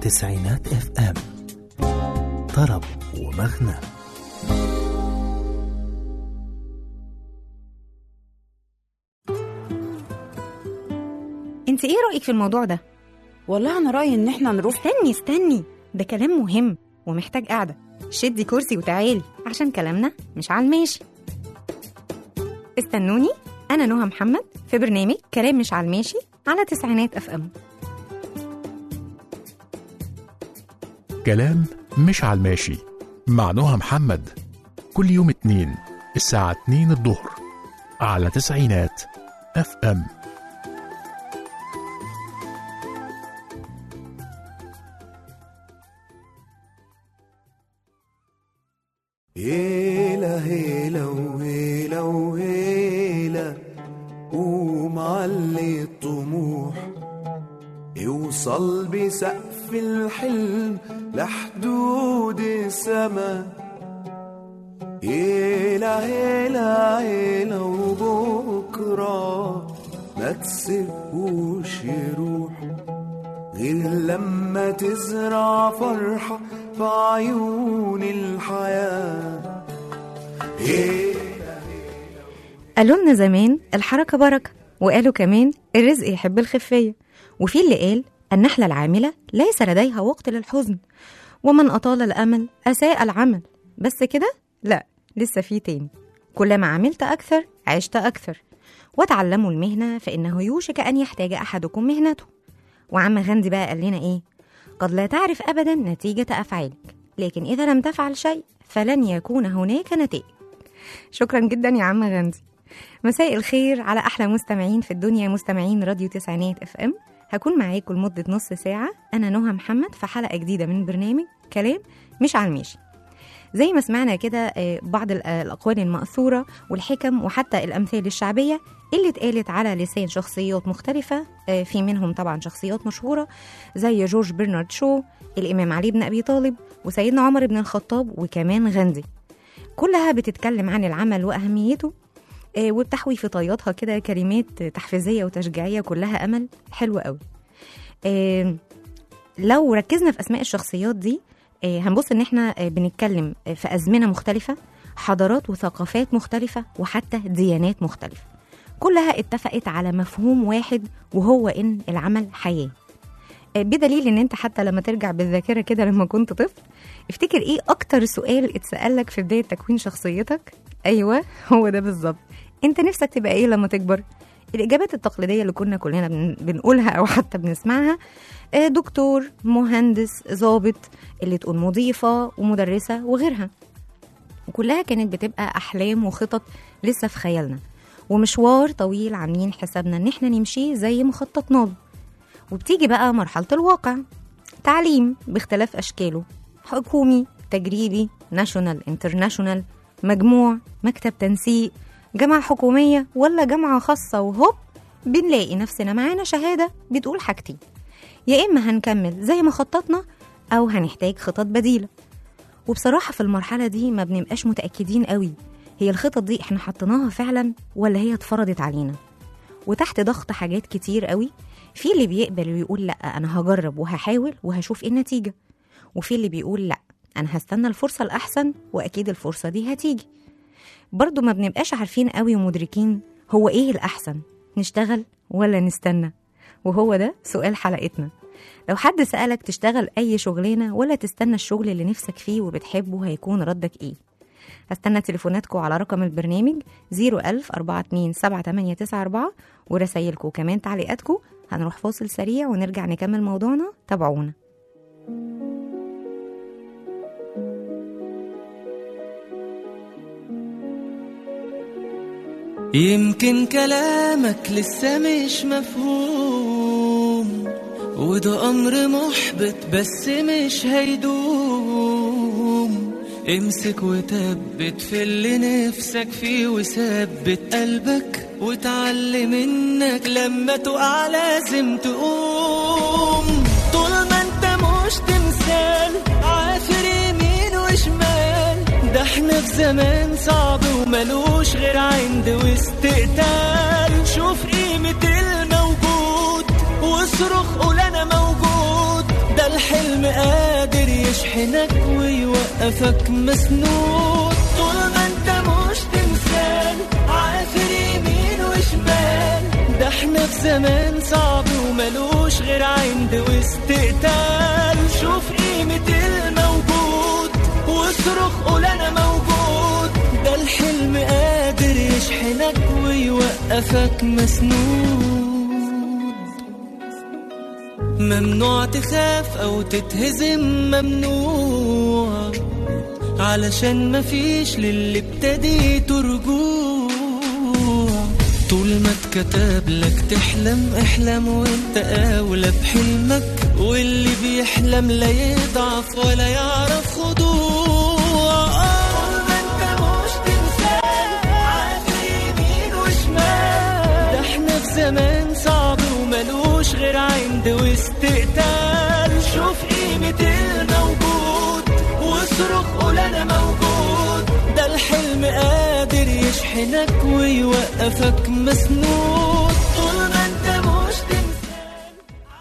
تسعينات اف ام طرب ومغنى انت ايه رأيك في الموضوع ده؟ والله انا رايي ان احنا نروح استني استني ده كلام مهم ومحتاج قعدة شدي كرسي وتعالي عشان كلامنا مش على الماشي استنوني أنا نهى محمد في برنامج كلام مش على الماشي على تسعينات اف ام كلام مش على الماشي مع نهى محمد كل يوم اتنين الساعة اتنين الظهر على تسعينات اف ام هيلا هيلا وهيلا وهيلا قوم علي الطموح يوصل بسقف الحلم لحدود السما هيلا هيلا هيلا وبكرة ما تسيبوش يروح غير لما تزرع فرحة في عيون الحياة قالوا لنا زمان الحركة بركة وقالوا كمان الرزق يحب الخفية وفي اللي قال النحلة العاملة ليس لديها وقت للحزن ومن أطال الأمل أساء العمل بس كده؟ لا لسه في تاني كلما عملت أكثر عشت أكثر وتعلموا المهنة فإنه يوشك أن يحتاج أحدكم مهنته وعم غاندي بقى قال لنا إيه؟ قد لا تعرف أبدا نتيجة أفعالك لكن إذا لم تفعل شيء فلن يكون هناك نتائج شكرا جدا يا عم غاندي مساء الخير على أحلى مستمعين في الدنيا مستمعين راديو تسعينات اف ام هكون معاكم لمدة نص ساعة أنا نهى محمد في حلقة جديدة من برنامج كلام مش على الماشي زي ما سمعنا كده آه، بعض ال- آه، الأقوال المأثورة والحكم وحتى الأمثال الشعبية اللي اتقالت على لسان شخصيات مختلفة آه، في منهم طبعا شخصيات مشهورة زي جورج برنارد شو الإمام علي بن أبي طالب وسيدنا عمر بن الخطاب وكمان غاندي كلها بتتكلم عن العمل وأهميته آه، وبتحوي في طياتها كده كلمات تحفيزية وتشجيعية كلها أمل حلوة قوي آه، لو ركزنا في أسماء الشخصيات دي آه، هنبص إن إحنا آه، بنتكلم آه، في أزمنة مختلفة حضارات وثقافات مختلفة وحتى ديانات مختلفة كلها اتفقت على مفهوم واحد وهو إن العمل حياة آه، بدليل ان انت حتى لما ترجع بالذاكره كده لما كنت طفل افتكر ايه اكتر سؤال اتسال لك في بدايه تكوين شخصيتك ايوه هو ده بالظبط انت نفسك تبقى ايه لما تكبر الاجابات التقليديه اللي كنا كلنا بن- بنقولها او حتى بنسمعها آه، دكتور مهندس ضابط اللي تقول مضيفه ومدرسه وغيرها وكلها كانت بتبقى احلام وخطط لسه في خيالنا ومشوار طويل عاملين حسابنا ان احنا نمشيه زي ما خططنا له وبتيجي بقى مرحلة الواقع تعليم باختلاف أشكاله حكومي تجريبي ناشونال انترناشونال مجموع مكتب تنسيق جامعة حكومية ولا جامعة خاصة وهوب بنلاقي نفسنا معانا شهادة بتقول حاجتين يا إما هنكمل زي ما خططنا أو هنحتاج خطط بديلة وبصراحة في المرحلة دي ما بنبقاش متأكدين قوي هي الخطط دي احنا حطيناها فعلا ولا هي اتفرضت علينا وتحت ضغط حاجات كتير قوي في اللي بيقبل ويقول لا انا هجرب وهحاول وهشوف ايه النتيجه وفي اللي بيقول لا انا هستنى الفرصه الاحسن واكيد الفرصه دي هتيجي برضو ما بنبقاش عارفين قوي ومدركين هو ايه الاحسن نشتغل ولا نستنى وهو ده سؤال حلقتنا لو حد سألك تشتغل أي شغلانة ولا تستنى الشغل اللي نفسك فيه وبتحبه هيكون ردك إيه؟ هستنى تليفوناتكم على رقم البرنامج 01000 42 7894 ورسايلكم وكمان تعليقاتكم هنروح فاصل سريع ونرجع نكمل موضوعنا تابعونا يمكن كلامك لسه مش مفهوم وده أمر محبط بس مش هيدوم امسك وثبت في اللي نفسك فيه وثبت قلبك وتعلم انك لما تقع لازم تقوم طول ما انت مش تمثال عافر يمين وشمال ده احنا في زمان صعب وملوش غير عند واستقتال شوف قيمة الموجود واصرخ قول انا موجود ده الحلم يشحنك ويوقفك مسنود طول ما انت مش تمثال عافر يمين وشمال ده احنا في زمان صعب وملوش غير عند واستقتال شوف قيمة الموجود واصرخ قول انا موجود ده الحلم قادر يشحنك ويوقفك مسنود ممنوع تخاف او تتهزم ممنوع علشان مفيش للي ابتديته رجوع طول ما اتكتب لك تحلم احلم وانت اولى بحلمك واللي بيحلم لا يضعف ولا يعرف خضوع طول ما انت مش تمثال عافر يمين وشمال ده احنا في زمان صعب وملوش غير عند واستقتال شوف قيمة الموجود واصرخ قول انا موجود ده الحلم قادر يشحنك ويوقفك مسنود طول ما انت مش تمثال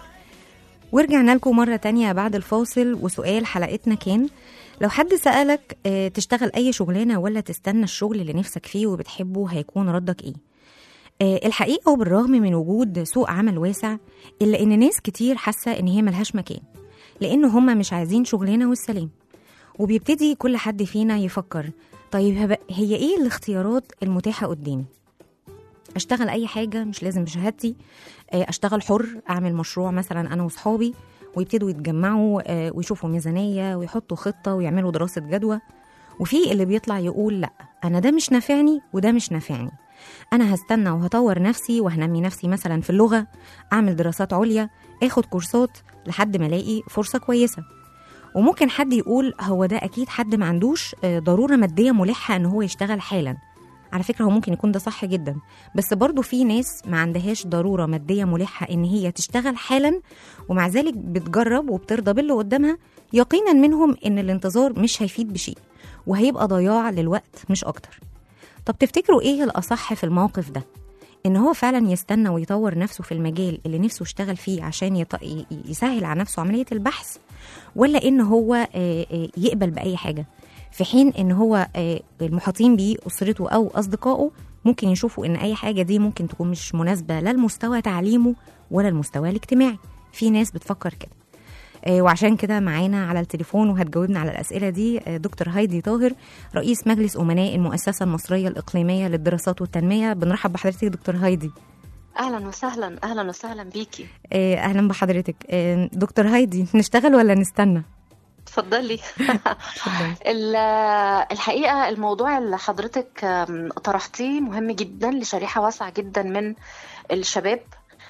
ورجعنا لكم مرة تانية بعد الفاصل وسؤال حلقتنا كان لو حد سألك آه، تشتغل أي شغلانة ولا تستنى الشغل اللي نفسك فيه وبتحبه هيكون ردك إيه؟ آه، الحقيقة وبالرغم من وجود سوق عمل واسع إلا إن ناس كتير حاسة إن هي ملهاش مكان لأن هم مش عايزين شغلانة والسلام وبيبتدي كل حد فينا يفكر طيب هب- هي إيه الاختيارات المتاحة قدامي؟ اشتغل اي حاجه مش لازم بشهادتي آه، اشتغل حر اعمل مشروع مثلا انا وصحابي ويبتدوا يتجمعوا آه، ويشوفوا ميزانيه ويحطوا خطه ويعملوا دراسه جدوى وفي اللي بيطلع يقول لا انا ده مش نافعني وده مش نافعني انا هستنى وهطور نفسي وهنمي نفسي مثلا في اللغه اعمل دراسات عليا اخد كورسات لحد ما الاقي فرصه كويسه وممكن حد يقول هو ده اكيد حد ما عندوش آه، ضروره ماديه ملحه ان هو يشتغل حالا على فكره هو ممكن يكون ده صح جدا بس برضو في ناس ما عندهاش ضروره ماديه ملحه ان هي تشتغل حالا ومع ذلك بتجرب وبترضى باللي قدامها يقينا منهم ان الانتظار مش هيفيد بشيء وهيبقى ضياع للوقت مش اكتر طب تفتكروا ايه الاصح في الموقف ده ان هو فعلا يستنى ويطور نفسه في المجال اللي نفسه يشتغل فيه عشان يط... ي- يسهل على نفسه عمليه البحث ولا ان هو آه، آه، يقبل باي حاجه في حين ان هو آه، المحاطين بيه اسرته او اصدقائه ممكن يشوفوا ان اي حاجه دي ممكن تكون مش مناسبه لا لمستوى تعليمه ولا المستوى الاجتماعي في ناس بتفكر كده آه، وعشان كده معانا على التليفون وهتجاوبنا على الاسئله دي آه، دكتور هايدي طاهر رئيس مجلس امناء المؤسسه المصريه الاقليميه للدراسات والتنميه بنرحب بحضرتك دكتور هايدي اهلا وسهلا اهلا وسهلا بيكي آه، اهلا بحضرتك آه، دكتور هايدي نشتغل ولا نستنى اتفضلي اتفضلي. ال- الحقيقه الموضوع اللي حضرتك آم، طرحتيه مهم جدا لشريحه واسعه جدا من الشباب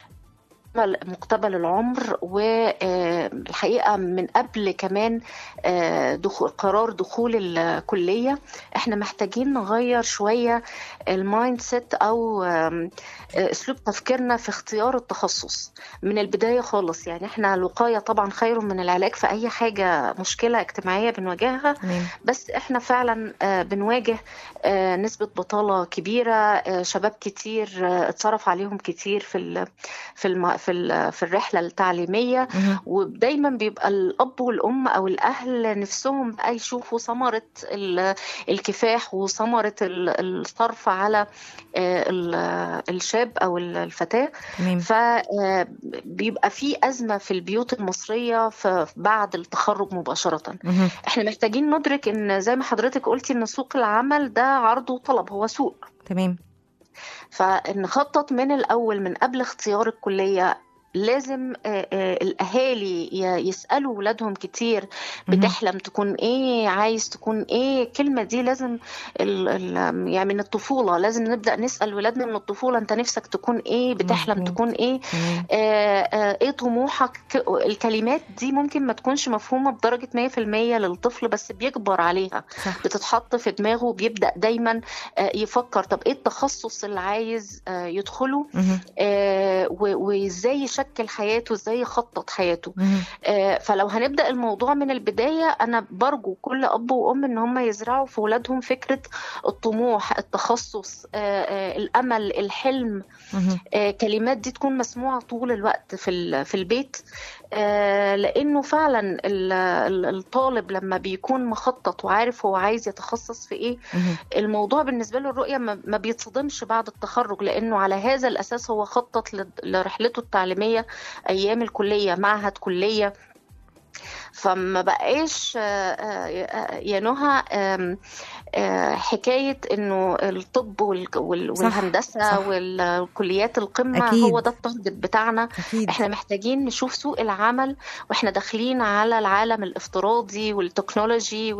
مقتبل العمر والحقيقه من قبل كمان آه، دخول قرار دخول الكليه احنا محتاجين نغير شويه المايند سيت او آم، آه، اسلوب تفكيرنا في اختيار التخصص من البدايه خالص يعني احنا الوقايه طبعا خير من العلاج في اي حاجه مشكله اجتماعيه بنواجهها تمام بس احنا فعلا آه، بنواجه آه، نسبة بطالة كبيرة آه، شباب كتير آه، اتصرف عليهم كتير في ال في الم في ال في الرحلة التعليمية مهم. ودايما بيبقى الأب والأم أو الأهل نفسهم بقى يشوفوا ثمرة ال- الكفاح وثمرة ال- الصرف على آه، ال- الشاب أو الفتاة تمام فبيبقى في أزمة في البيوت المصرية ف- بعد التخرج مباشرة مهم. احنا محتاجين ندرك ان زي ما حضرتك قلتي ان سوق العمل ده عرض وطلب هو سوق تمام فنخطط من الاول من قبل اختيار الكليه لازم آه، آه، الاهالي ي- يسالوا ولادهم كتير مهم. بتحلم تكون ايه عايز تكون ايه الكلمه دي لازم ال ال يعني من الطفوله لازم نبدا نسال ولادنا من الطفوله انت نفسك تكون ايه بتحلم مظبوط. تكون ايه تمام آه، آه، ايه طموحك الكلمات دي ممكن ما تكونش مفهومة بدرجة 100% للطفل بس بيكبر عليها صح بتتحط في دماغه وبيبدأ دايما آه، يفكر طب ايه التخصص اللي عايز آه، يدخله مهم. آه، و- وازاي يشغل يشكل حياته ازاي يخطط حياته مهم. آه، فلو هنبدأ الموضوع من البداية أنا برجو كل أب وأم إن هم يزرعوا في ولادهم فكرة الطموح التخصص آه، آه، الأمل الحلم مهم. آه، كلمات دي تكون مسموعة طول الوقت في ال- في البيت آه، لأنه فعلا ال- ال- الطالب لما بيكون مخطط وعارف هو عايز يتخصص في إيه مهم. الموضوع بالنسبة له الرؤية ما ما بيتصدمش بعد التخرج لأنه على هذا الأساس هو خطط ل- لرحلته التعليمية أيام الكلية معهد كلية فما بقاش آه، آه، يا نهى آم، آه، حكاية انه الطب والك- وال- صح، والهندسة صح. والكليات القمة أكيد. هو ده التارجت بتاعنا أكيد احنا محتاجين نشوف سوق العمل واحنا داخلين على العالم الافتراضي والتكنولوجي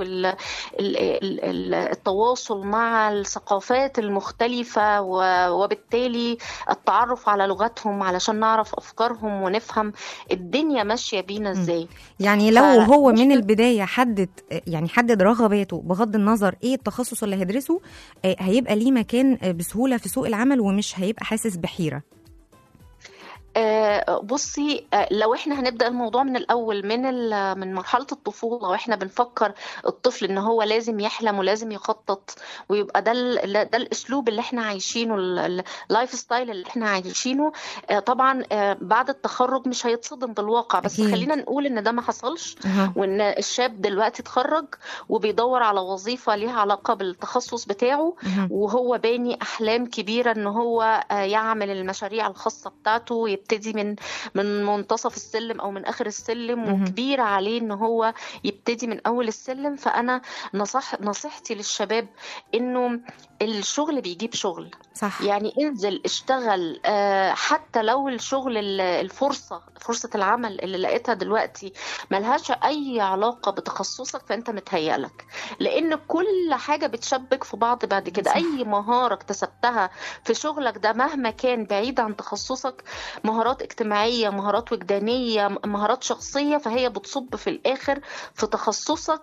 والتواصل مع الثقافات المختلفة و- وبالتالي التعرف على لغتهم علشان نعرف أفكارهم ونفهم الدنيا ماشية بينا ازاي يعني لو ف- هو من مش- البدايه حدد يعني حدد رغباته بغض النظر ايه التخصص اللي هيدرسه آه، هيبقى ليه مكان آه، بسهوله في سوق العمل ومش هيبقى حاسس بحيره آه، بصي آه، لو احنا هنبدأ الموضوع من الأول من ال- من مرحلة الطفولة واحنا بنفكر الطفل ان هو لازم يحلم ولازم يخطط ويبقى ده ال- ده الأسلوب اللي احنا عايشينه ال- اللايف ستايل اللي احنا عايشينه آه، طبعا آه، بعد التخرج مش هيتصدم بالواقع بس أكيد. خلينا نقول ان ده ما حصلش أها. وان الشاب دلوقتي اتخرج وبيدور على وظيفة ليها علاقة بالتخصص بتاعه مهم. وهو باني احلام كبيره ان هو آه، يعمل المشاريع الخاصه بتاعته يبتدي من من منتصف السلم او من اخر السلم مهم. وكبير عليه ان هو يبتدي من اول السلم فانا نصح نصيحتي للشباب انه الشغل بيجيب شغل صح يعني انزل اشتغل آه، حتى لو الشغل ال- الفرصة فرصة العمل اللي لقيتها دلوقتي ملهاش أي علاقة بتخصصك فأنت متهيألك لأن كل حاجة بتشبك في بعض بعد كده صح. أي مهارة اكتسبتها في شغلك ده مهما كان بعيد عن تخصصك مهارات اجتماعية مهارات وجدانية مهارات شخصية فهي بتصب في الآخر في تخصصك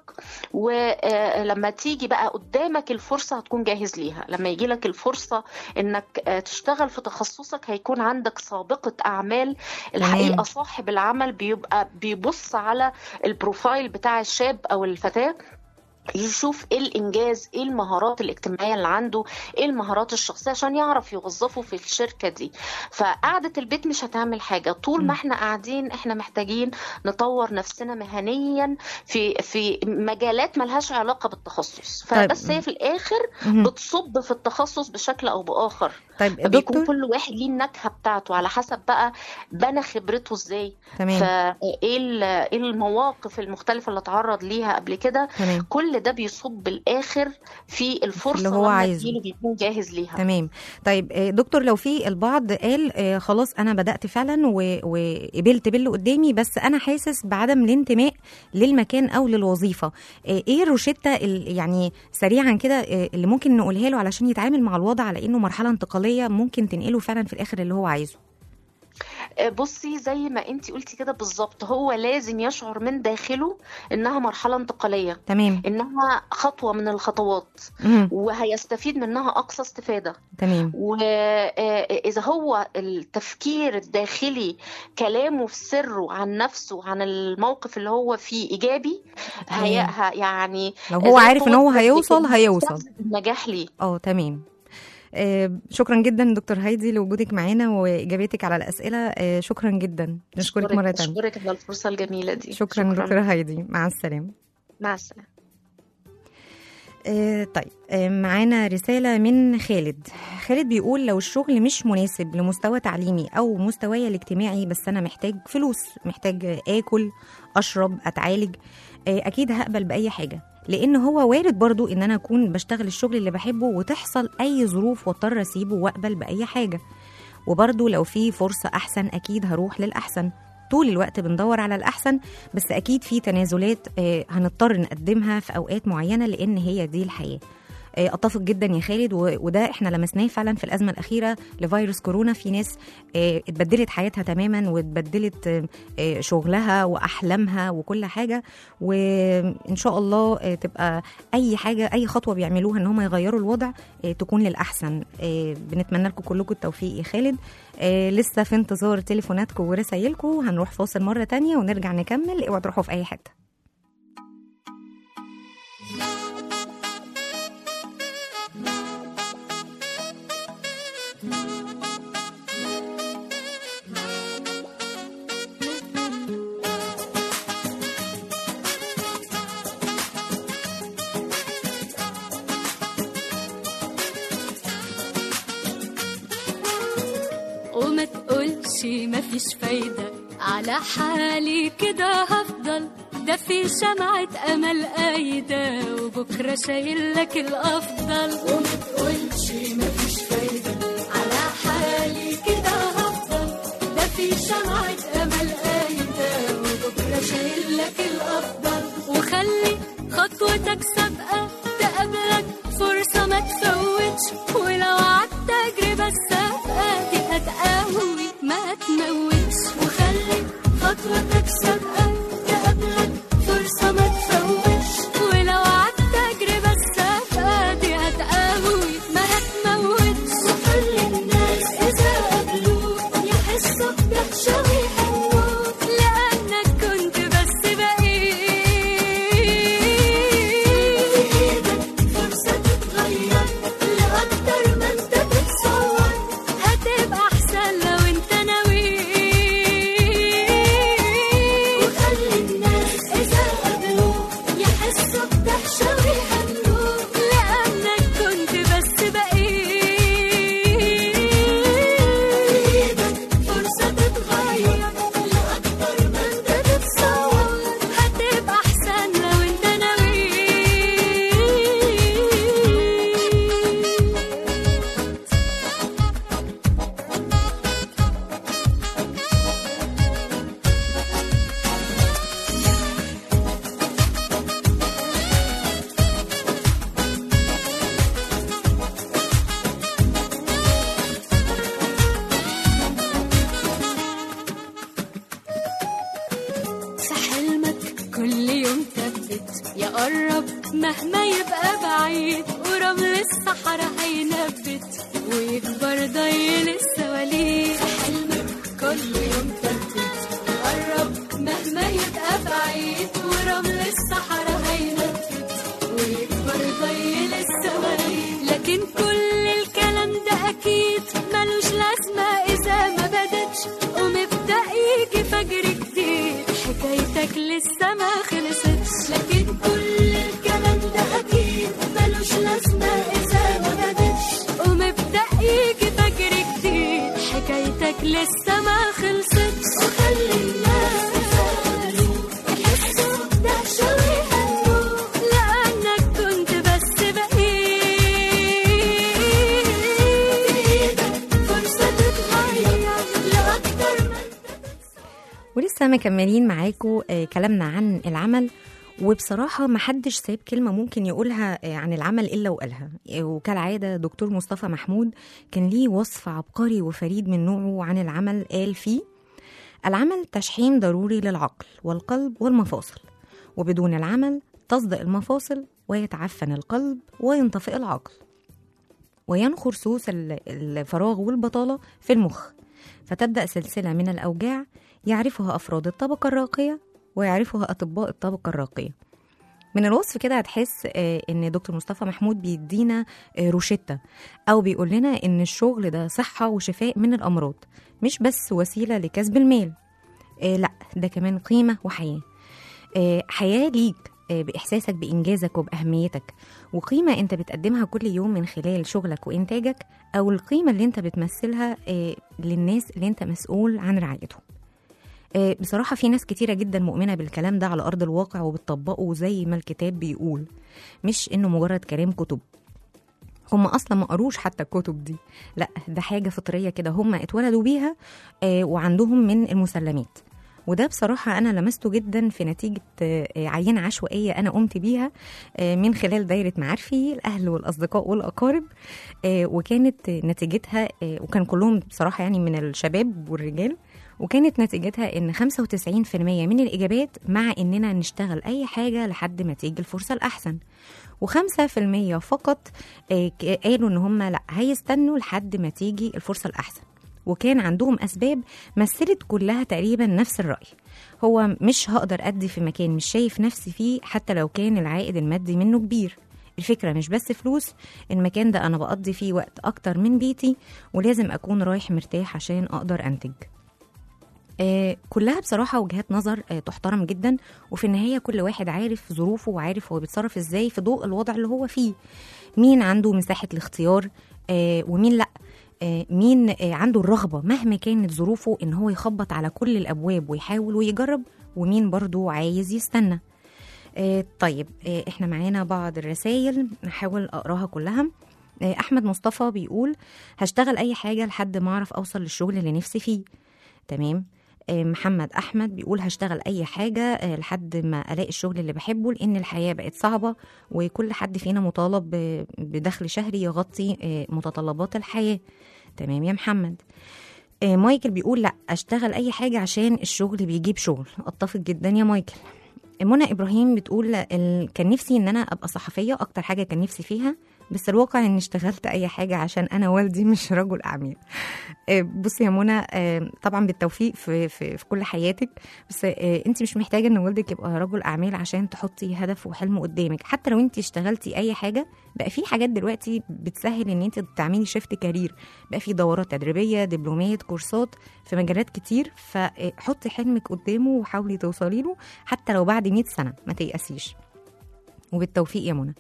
ولما تيجي بقى قدامك الفرصة هتكون جاهز ليها لما يجي لك الفرصة انك آه، تشتغل في تخصصك هيكون عندك سابقة اعمال الحقيقة صاحب العمل بيبقى بيبص على البروفايل بتاع الشاب او الفتاة يشوف ايه الانجاز ايه المهارات الاجتماعيه اللي عنده ايه المهارات الشخصيه عشان يعرف يوظفه في الشركه دي فقعده البيت مش هتعمل حاجه طول ما احنا قاعدين احنا محتاجين نطور نفسنا مهنيا في في مجالات ملهاش علاقه بالتخصص طيب. فبس هي في الاخر مهم. بتصب في التخصص بشكل او باخر طيب فبيكون دكتور كل واحد ليه النكهه بتاعته على حسب بقى بنى خبرته ازاي تمام فايه ال- ايه المواقف المختلفه اللي اتعرض ليها قبل كده تمام كل ده بيصب بالاخر في الفرصه اللي هو لما عايزه. تجيله بيكون جاهز ليها تمام طيب آه، دكتور لو في البعض قال آه، خلاص انا بدات فعلا و- وقبلت باللي قدامي بس انا حاسس بعدم الانتماء للمكان او للوظيفه آه، ايه الروشته ال- يعني سريعا كده آه، اللي ممكن نقولها له علشان يتعامل مع الوضع على انه مرحله انتقاليه ممكن تنقله فعلا في الاخر اللي هو عايزه آه، بصي زي ما انتي قلتي كده بالظبط هو لازم يشعر من داخله انها مرحله انتقاليه تمام انها خطوه من الخطوات مهم. وهيستفيد منها اقصى استفاده تمام وإذا هو التفكير الداخلي كلامه في سره عن نفسه عن الموقف اللي هو فيه إيجابي هي ه- يعني لو هو زي عارف ان هو قوة هيوصل بتكون هيوصل بتستفزز النجاح ليه اه تمام آه، شكرا جدا دكتور هايدي لوجودك معانا واجابتك على الاسئله آه، شكرا جدا نشكرك مره تانية أشكرك على الفرصة الجميلة دي شكرا دكتور هايدي مع السلامه مع السلامة آه، طيب آه، معانا رسالة من خالد خالد بيقول لو الشغل مش مناسب لمستوى تعليمي أو مستواي الاجتماعي بس أنا محتاج فلوس محتاج آكل أشرب أتعالج آه، أكيد هقبل بأي حاجة لأن هو وارد برضو إن أنا أكون بشتغل الشغل اللي بحبه وتحصل أي ظروف واضطر أسيبه وأقبل بأي حاجة وبرضو لو في فرصة أحسن أكيد هروح للأحسن طول الوقت بندور على الأحسن بس أكيد في تنازلات آه، هنضطر نقدمها في أوقات معينة لأن هي دي الحياة آه، اتفق جدا يا خالد و- وده احنا لمسناه فعلا في الازمه الاخيره لفيروس كورونا في ناس آه، اتبدلت حياتها تماما واتبدلت آه، آه، شغلها واحلامها وكل حاجه وان شاء الله آه، تبقى اي حاجه اي خطوه بيعملوها ان هم يغيروا الوضع آه، تكون للاحسن آه، بنتمنى لكم كلكم التوفيق يا خالد آه، لسه في انتظار تليفوناتكم ورسايلكم هنروح فاصل مره تانية ونرجع نكمل اوعوا تروحوا في اي حته وما تقولش مفيش فايدة على حالي كده هفضل ده في شمعة أمل قايدة وبكرة شايل لك الأفضل وما تقولش مفيش فايدة على حالي كده هفضل ده في شمعة أمل قايدة وبكرة شايل لك الأفضل وخلي خطوتك سابقة تقابلك فرصة ما تفوتش ولو عدت تجربة السابقة دي هتقوي ما تموتش وخلي خطوتك سابقة تقابلك فرصة ما تفوتش ولو عدت تجربة السابقة دي هتقوي ما هتموتش وخلي الناس إذا قابلوك يحسوا بدهشة ويحبوك لأنك كنت بس بقيت في إيدك فرصة تتغير لأكتر ما أنت تتصور هتبقى أحسن لو أنت ناوي وخلي الناس إذا قابلوك يحسوا بدهشة ويهنوك لأنك كنت بس بقيت في إيدك فرصة تتغير لأكتر ما أنت تتصور هتبقى أحسن لو أنت ناوي في حلمك كل يوم ثبت يا قرب مهما يبقى بعيد ورمل الصحراء هينبت ويكبر ضيل السواليف في حلمك كل يوم ثبت يا قرب مهما يبقى بعيد ورمل الصحراء هينبت ويكبر ضيل السواليف لكن كل الكلام ده اكيد ملوش لازمه اذا ما بدتش ومبدا يجي فجر جديد حكايتك لسه ما خلصتش لكن كل الكلام ده اكيد ملوش لازمه اذا ما بدتش ومبدا يجي فجر جديد حكايتك لسه ما خلصتش وخلي الناس يسألوك يحسوا بدهشة ويهنوك لأنك كنت بس بقيت في إيدك فرصة تتغير لأكتر ما ولسه مكملين معاكم آه، كلامنا عن العمل وبصراحة محدش ساب كلمة ممكن يقولها آه، عن العمل إلا وقالها آه، وكالعادة دكتور مصطفى محمود كان ليه وصف عبقري وفريد من نوعه عن العمل قال فيه العمل تشحيم ضروري للعقل والقلب والمفاصل وبدون العمل تصدأ المفاصل ويتعفن القلب وينطفئ العقل وينخر سوس ال- الفراغ والبطالة في المخ فتبدأ سلسلة من الأوجاع يعرفها أفراد الطبقة الراقية ويعرفها أطباء الطبقة الراقية من الوصف كده هتحس آه، ان دكتور مصطفى محمود بيدينا آه، روشتة او بيقول لنا ان الشغل ده صحة وشفاء من الامراض مش بس وسيلة لكسب المال آه، لا ده كمان قيمة وحياة آه، حياة ليك آه، بإحساسك بإنجازك وبأهميتك وقيمة أنت بتقدمها كل يوم من خلال شغلك وإنتاجك أو القيمة اللي أنت بتمثلها آه، للناس اللي أنت مسؤول عن رعايتهم آه، بصراحة في ناس كتيرة جدا مؤمنة بالكلام ده على أرض الواقع وبتطبقه زي ما الكتاب بيقول مش إنه مجرد كلام كتب هم اصلا ما قروش حتى الكتب دي لا ده حاجه فطريه كده هم اتولدوا بيها آه وعندهم من المسلمات وده بصراحة أنا لمسته جدا في نتيجة آه، عينة عشوائية أنا قمت بيها آه، من خلال دايرة معارفي الأهل والأصدقاء والأقارب آه، وكانت نتيجتها آه، وكان كلهم بصراحة يعني من الشباب والرجال وكانت نتيجتها ان 95% من الاجابات مع اننا نشتغل اي حاجه لحد ما تيجي الفرصه الاحسن و5% فقط آه، ك- قالوا ان هم لا هيستنوا لحد ما تيجي الفرصه الاحسن وكان عندهم اسباب مثلت كلها تقريبا نفس الراي هو مش هقدر ادي في مكان مش شايف نفسي فيه حتى لو كان العائد المادي منه كبير الفكرة مش بس فلوس المكان ده أنا بقضي فيه وقت أكتر من بيتي ولازم أكون رايح مرتاح عشان أقدر أنتج آه، كلها بصراحة وجهات نظر آه، تحترم جدا وفي النهاية كل واحد عارف ظروفه وعارف هو بيتصرف ازاي في ضوء الوضع اللي هو فيه مين عنده مساحة الاختيار آه، ومين لأ آه، مين آه، عنده الرغبة مهما كانت ظروفه ان هو يخبط على كل الأبواب ويحاول ويجرب ومين برضو عايز يستنى آه، طيب آه، احنا معانا بعض الرسائل نحاول اقراها كلها آه، احمد مصطفى بيقول هشتغل اي حاجه لحد ما اعرف اوصل للشغل اللي نفسي فيه تمام آه، محمد احمد بيقول هشتغل اي حاجه آه، لحد ما الاقي الشغل اللي بحبه لان الحياه بقت صعبه وكل حد فينا مطالب ب- بدخل شهري يغطي آه، متطلبات الحياه تمام يا محمد آه، مايكل بيقول لا اشتغل اي حاجه عشان الشغل بيجيب شغل اتفق جدا يا مايكل منى ابراهيم بتقول ال- كان نفسي ان انا ابقى صحفيه اكتر حاجه كان نفسي فيها بس الواقع اني اشتغلت اي حاجه عشان انا والدي مش رجل اعمال آه، بصي يا منى آه، طبعا بالتوفيق في في, في كل حياتك بس انت مش محتاجه ان والدك يبقى رجل اعمال عشان تحطي هدف وحلم قدامك حتى لو انت اشتغلتي اي حاجه بقى في حاجات دلوقتي بتسهل ان انت تعملي شيفت كارير بقى في دورات تدريبيه دبلومات كورسات في مجالات كتير فحطي حلمك قدامه وحاولي توصلي له حتى لو بعد 100 سنه ما تيأسيش وبالتوفيق يا منى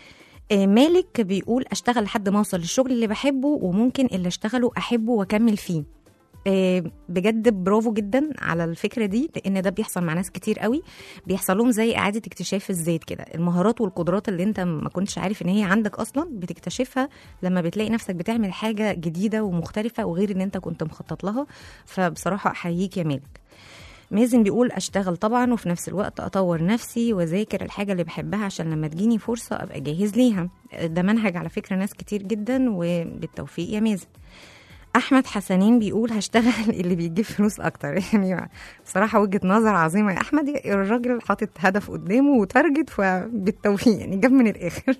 آه، مالك بيقول اشتغل لحد ما اوصل للشغل اللي بحبه وممكن اللي اشتغله احبه واكمل فيه آه، بجد برافو جدا على الفكره دي لان ده بيحصل مع ناس كتير قوي بيحصل لهم زي اعاده اكتشاف الذات كده المهارات والقدرات اللي انت ما كنتش عارف ان هي عندك اصلا بتكتشفها لما بتلاقي نفسك بتعمل حاجه جديده ومختلفه وغير اللي انت كنت مخطط لها فبصراحه احييك يا مالك مازن بيقول اشتغل طبعا وفي نفس الوقت اطور نفسي واذاكر الحاجه اللي بحبها عشان لما تجيني فرصه ابقى جاهز ليها ده منهج على فكره ناس كتير جدا وبالتوفيق يا مازن احمد حسنين بيقول هشتغل اللي بيجيب فلوس اكتر يعني بصراحه وجهه نظر عظيمه يا احمد الراجل حاطط هدف قدامه وتارجت فبالتوفيق يعني جاب من الاخر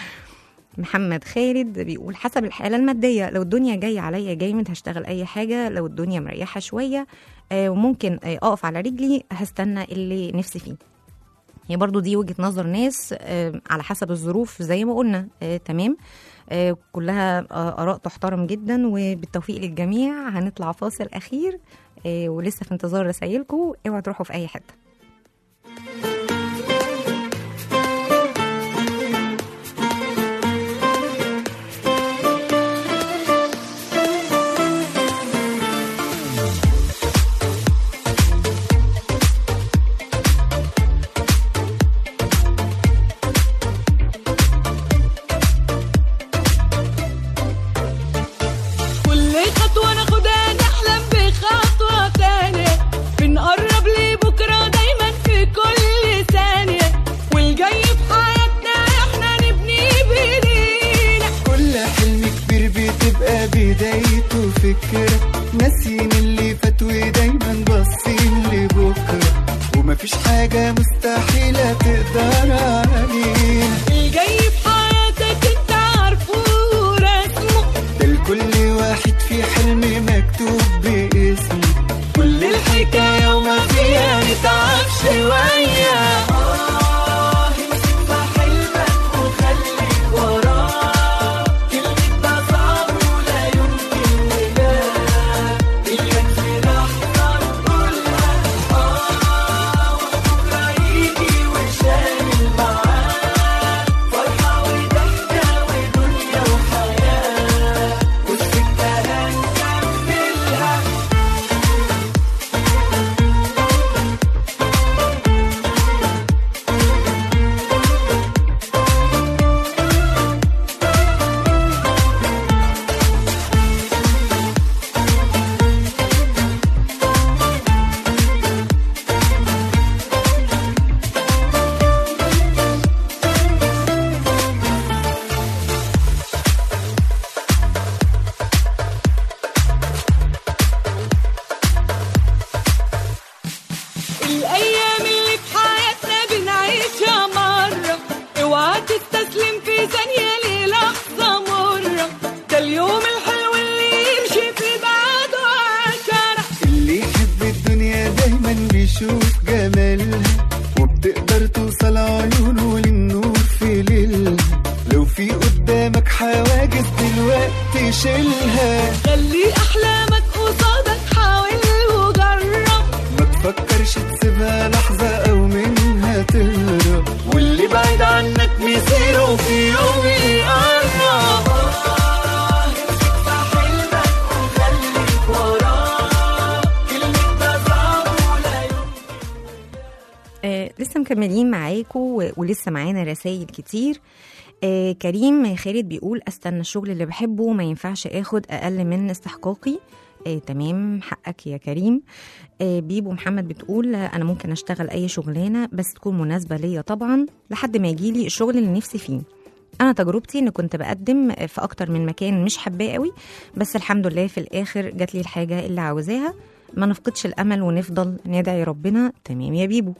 محمد خالد بيقول حسب الحالة المادية لو الدنيا جاية عليا جامد هشتغل أي حاجة لو الدنيا مريحة شوية آه، وممكن آه، أقف على رجلي هستنى اللي نفسي فيه هي برضو دي وجهة نظر ناس آه، على حسب الظروف زي ما قلنا آه، تمام آه، كلها آه، آراء تحترم جدا وبالتوفيق للجميع هنطلع فاصل أخير آه، ولسه في انتظار رسايلكم اوعوا تروحوا في أي حتة كل خطوة ناخدها نحلم بخطوة تانية بنقرب لبكرة دايما في كل ثانية والجاي في حياتنا احنا نبني بايدينا كل حلم كبير بتبقى بدايته فكرة ناسيين اللي فات ودايما باصين لبكرة ومفيش حاجة مستحيلة تقدر علينا الجاي في حياتك انت عارفه ورسمه ده لكل واحد في حلم مكتوب باسمه كل الحكاية وما فيها نتعب شوية آه امسك في حلمك وخليك وراه كلمة ده صعب ولا يمكن ولا إياك في لحظة نقولها آه وبكرة يجي وشامل معاه فرحة وضحكة ودنيا وحياة والسكة هنكملها الأيام اللي في حياتنا بنعيشها مرة اوعى تستسلم في ثانية للحظة مرة ده اليوم الحلو اللي يمشي في بعده عشرة اللي يحب الدنيا دايما بيشوف جمالها وبتقدر توصل عيونه للنور في ليلها لو في قدامك حواجز دلوقتي شيلها خلي أحلامك قصادك حاول وجرب ما تفكرش تسيبها لحظة أو منها تهرب واللي بعيد عنك مصيره في يوم يقرب آه لسه مكملين معاكم و- ولسه معانا رسائل كتير آه كريم خالد بيقول استنى الشغل اللي بحبه ما ينفعش اخد اقل من استحقاقي آه تمام حقك يا كريم آه بيبو محمد بتقول آه، انا ممكن اشتغل اي شغلانه بس تكون مناسبه ليا طبعا لحد ما يجيلي الشغل اللي نفسي فيه انا تجربتي ان كنت بقدم في اكتر من مكان مش حباه قوي بس الحمد لله في الاخر جات لي الحاجه اللي عاوزاها ما نفقدش الامل ونفضل ندعي ربنا تمام يا بيبو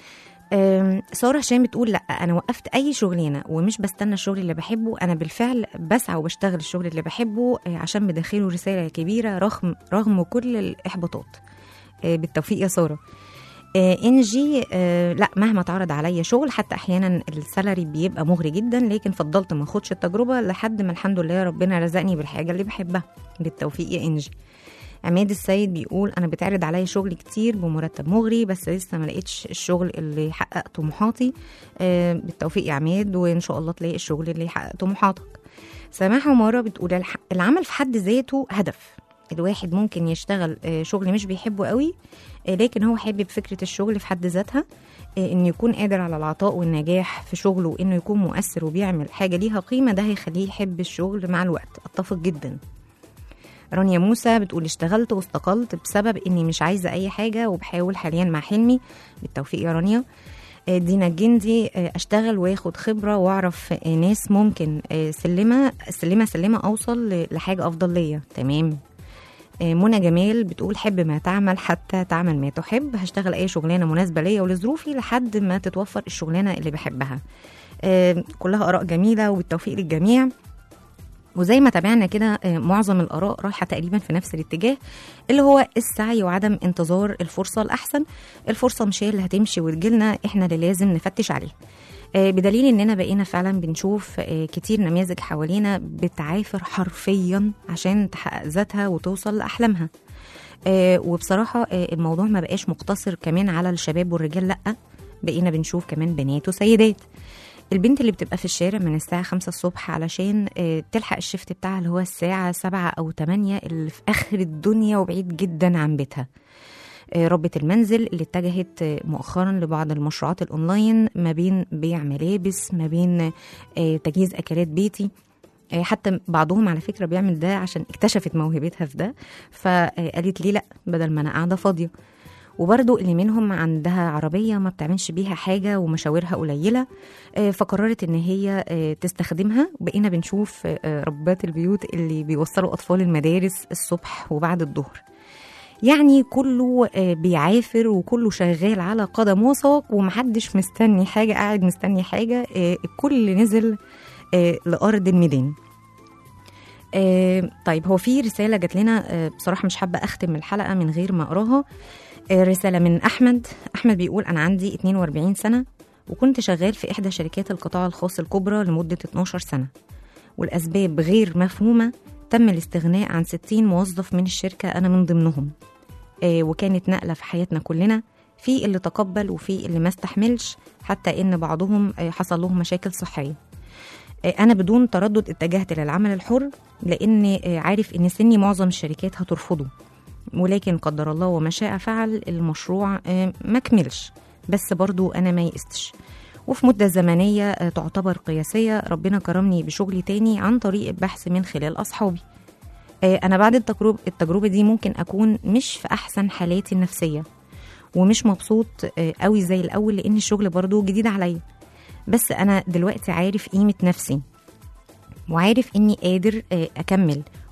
أم، سارة هشام بتقول لا أنا وقفت أي شغلانة ومش بستنى الشغل اللي بحبه أنا بالفعل بسعى وبشتغل الشغل اللي بحبه آه، عشان بداخله رسالة كبيرة رغم رغم كل الإحباطات آه، بالتوفيق يا سارة آه، انجي آه، لا مهما اتعرض عليا شغل حتى احيانا السالري بيبقى مغري جدا لكن فضلت ما اخدش التجربه لحد ما الحمد لله ربنا رزقني بالحاجه اللي بحبها بالتوفيق يا انجي عماد السيد بيقول انا بتعرض عليا شغل كتير بمرتب مغري بس لسه ما لقيتش الشغل اللي يحقق طموحاتي آه، بالتوفيق يا عماد وان شاء الله تلاقي الشغل اللي يحقق طموحاتك سماح عمارة بتقول الح- العمل في حد ذاته هدف الواحد ممكن يشتغل آه، شغل مش بيحبه قوي آه، لكن هو حابب فكرة الشغل في حد ذاتها آه، انه يكون قادر على العطاء والنجاح في شغله وانه يكون مؤثر وبيعمل حاجة ليها قيمة ده هيخليه يحب الشغل مع الوقت اتفق جدا رانيا موسى بتقول اشتغلت واستقلت بسبب اني مش عايزه اي حاجه وبحاول حاليا مع حلمي بالتوفيق يا رانيا آه، دينا الجندي آه، اشتغل واخد خبره واعرف آه، ناس ممكن آه، سلمه سلمه سلمه اوصل ل- لحاجه افضل ليا تمام آه، منى جمال بتقول حب ما تعمل حتى تعمل ما تحب هشتغل اي شغلانه مناسبه ليا ولظروفي لحد ما تتوفر الشغلانه اللي بحبها آه، كلها اراء جميله وبالتوفيق للجميع وزي ما تابعنا كده آه، معظم الآراء رايحة تقريبا في نفس الاتجاه اللي هو السعي وعدم انتظار الفرصة الأحسن الفرصة مش هي اللي هتمشي وتجيلنا احنا اللي لازم نفتش عليها آه، بدليل اننا بقينا فعلا بنشوف آه، كتير نماذج حوالينا بتعافر حرفيا عشان تحقق ذاتها وتوصل لأحلامها آه، وبصراحة آه، الموضوع ما بقاش مقتصر كمان على الشباب والرجال لأ بقينا بنشوف كمان بنات وسيدات البنت اللي بتبقى في الشارع من الساعة خمسة الصبح علشان آه، تلحق الشفت بتاعها اللي هو الساعة سبعة أو تمانية اللي في آخر الدنيا وبعيد جدا عن بيتها آه، ربة المنزل اللي اتجهت آه، مؤخرا لبعض المشروعات الأونلاين ما بين بيع ملابس ما بين آه، تجهيز أكلات بيتي آه، حتى بعضهم على فكرة بيعمل ده عشان اكتشفت موهبتها في ده فقالت لي لأ بدل ما أنا قاعدة فاضية وبرضو اللي منهم عندها عربية ما بتعملش بيها حاجة ومشاورها قليلة آه، فقررت ان هي آه، تستخدمها بقينا بنشوف آه، ربات البيوت اللي بيوصلوا اطفال المدارس الصبح وبعد الظهر يعني كله آه، بيعافر وكله شغال على قدم وساق ومحدش مستني حاجة قاعد مستني حاجة آه، الكل نزل آه، لأرض الميدان آه، طيب هو في رسالة جات لنا آه، بصراحة مش حابة أختم الحلقة من غير ما أقراها آه، رسالة من أحمد أحمد بيقول أنا عندي 42 سنة وكنت شغال في إحدى شركات القطاع الخاص الكبرى لمدة 12 سنة والأسباب غير مفهومة تم الاستغناء عن 60 موظف من الشركة أنا من ضمنهم آه، وكانت نقلة في حياتنا كلنا في اللي تقبل وفي اللي ما استحملش حتى إن بعضهم آه، حصل لهم مشاكل صحية آه، أنا بدون تردد اتجهت للعمل الحر لأن آه، عارف إن سني معظم الشركات هترفضه ولكن قدر الله وما شاء فعل المشروع آه، ما كملش بس برضو أنا ما يئستش وفي مدة زمنية آه، تعتبر قياسية ربنا كرمني بشغل تاني عن طريق البحث من خلال أصحابي آه، أنا بعد التجربة, التجربة دي ممكن أكون مش في أحسن حالاتي النفسية ومش مبسوط آه، قوي زي الأول لأن الشغل برضو جديد عليا بس أنا دلوقتي عارف قيمة نفسي وعارف إني قادر آه، أكمل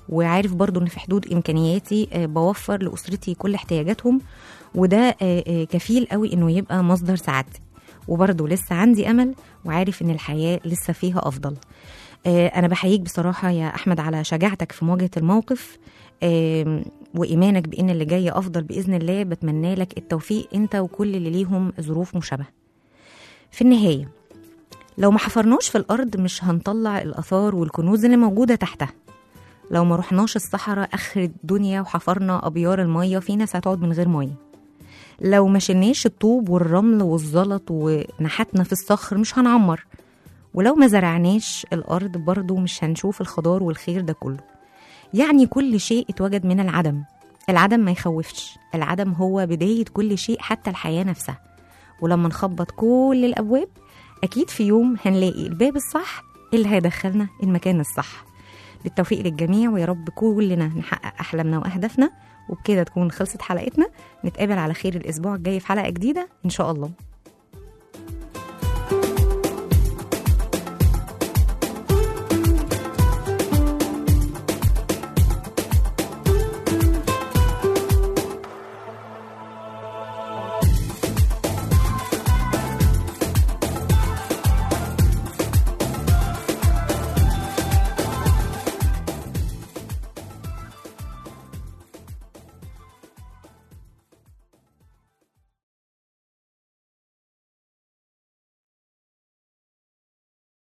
وعارف برضو ان في حدود امكانياتي آه، بوفر لاسرتي كل احتياجاتهم وده آه، آه، كفيل قوي انه يبقى مصدر سعادتي وبرضو لسه عندي امل وعارف ان الحياه لسه فيها افضل آه، انا بحييك بصراحه يا احمد على شجاعتك في مواجهه الموقف آم، وايمانك بان اللي جاي افضل باذن الله بتمنى لك التوفيق انت وكل اللي ليهم ظروف مشابهه في النهايه لو ما حفرناش في الارض مش هنطلع الاثار والكنوز اللي موجوده تحتها لو ما رحناش الصحراء اخر الدنيا وحفرنا ابيار الميه في ناس هتقعد من غير ميه لو ما شلناش الطوب والرمل والزلط ونحتنا في الصخر مش هنعمر ولو ما زرعناش الأرض برضو مش هنشوف الخضار والخير ده كله يعني كل شيء اتوجد من العدم العدم ما يخوفش العدم هو بداية كل شيء حتى الحياة نفسها ولما نخبط كل الأبواب أكيد في يوم هنلاقي الباب الصح اللي هيدخلنا المكان الصح بالتوفيق للجميع ويا رب كلنا نحقق أحلامنا وأهدافنا وبكده تكون خلصت حلقتنا نتقابل على خير الأسبوع الجاي في حلقة جديدة إن شاء الله